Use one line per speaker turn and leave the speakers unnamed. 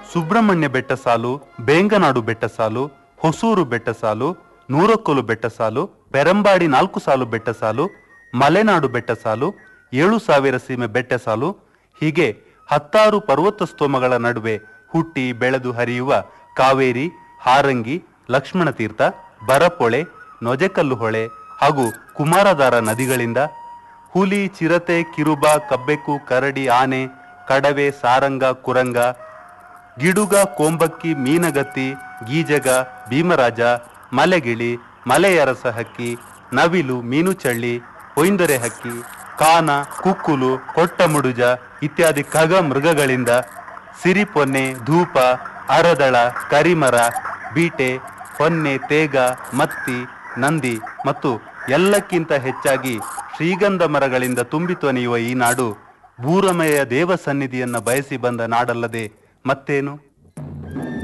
ಸುಬ್ರಹ್ಮಣ್ಯ ಬೆಟ್ಟ ಸಾಲು ಬೇಂಗನಾಡು ಬೆಟ್ಟ ಸಾಲು ಹೊಸೂರು ಬೆಟ್ಟ ಸಾಲು ನೂರಕ್ಕೊಲು ಬೆಟ್ಟ ಸಾಲು ಪೆರಂಬಾಡಿ ನಾಲ್ಕು ಸಾಲು ಬೆಟ್ಟ ಸಾಲು ಮಲೆನಾಡು ಬೆಟ್ಟ ಸಾಲು ಏಳು ಸಾವಿರ ಸೀಮೆ ಬೆಟ್ಟ ಸಾಲು ಹೀಗೆ ಹತ್ತಾರು ಪರ್ವತ ಸ್ತೋಮಗಳ ನಡುವೆ ಹುಟ್ಟಿ ಬೆಳೆದು ಹರಿಯುವ ಕಾವೇರಿ ಹಾರಂಗಿ ಲಕ್ಷ್ಮಣ ತೀರ್ಥ ಬರಪೊಳೆ ನೊಜೆಕಲ್ಲು ಹೊಳೆ ಹಾಗೂ ಕುಮಾರಧಾರ ನದಿಗಳಿಂದ ಹುಲಿ ಚಿರತೆ ಕಿರುಬ ಕಬ್ಬೆಕ್ಕು ಕರಡಿ ಆನೆ ಕಡವೆ ಸಾರಂಗ ಕುರಂಗ ಗಿಡುಗ ಕೋಂಬಕ್ಕಿ ಮೀನಗತ್ತಿ ಗೀಜಗ ಭೀಮರಾಜ ಮಲೆಗಿಳಿ ಮಲೆಯರಸ ಹಕ್ಕಿ ನವಿಲು ಮೀನುಚಳ್ಳಿ ಹೊಯ್ಂದೊರೆ ಹಕ್ಕಿ ಕಾನ ಕುಕ್ಕುಲು ಕೊಟ್ಟಮುಡುಜ ಇತ್ಯಾದಿ ಖಗ ಮೃಗಗಳಿಂದ ಸಿರಿಪೊನ್ನೆ ಧೂಪ ಅರದಳ ಕರಿಮರ ಬೀಟೆ ಹೊನ್ನೆ ತೇಗ ಮತ್ತಿ ನಂದಿ ಮತ್ತು ಎಲ್ಲಕ್ಕಿಂತ ಹೆಚ್ಚಾಗಿ ಶ್ರೀಗಂಧ ಮರಗಳಿಂದ ತುಂಬಿ ತೊನೆಯುವ ಈ ನಾಡು ಭೂರಮೆಯ ದೇವ ಸನ್ನಿಧಿಯನ್ನ ಬಯಸಿ ಬಂದ ನಾಡಲ್ಲದೆ ಮತ್ತೇನು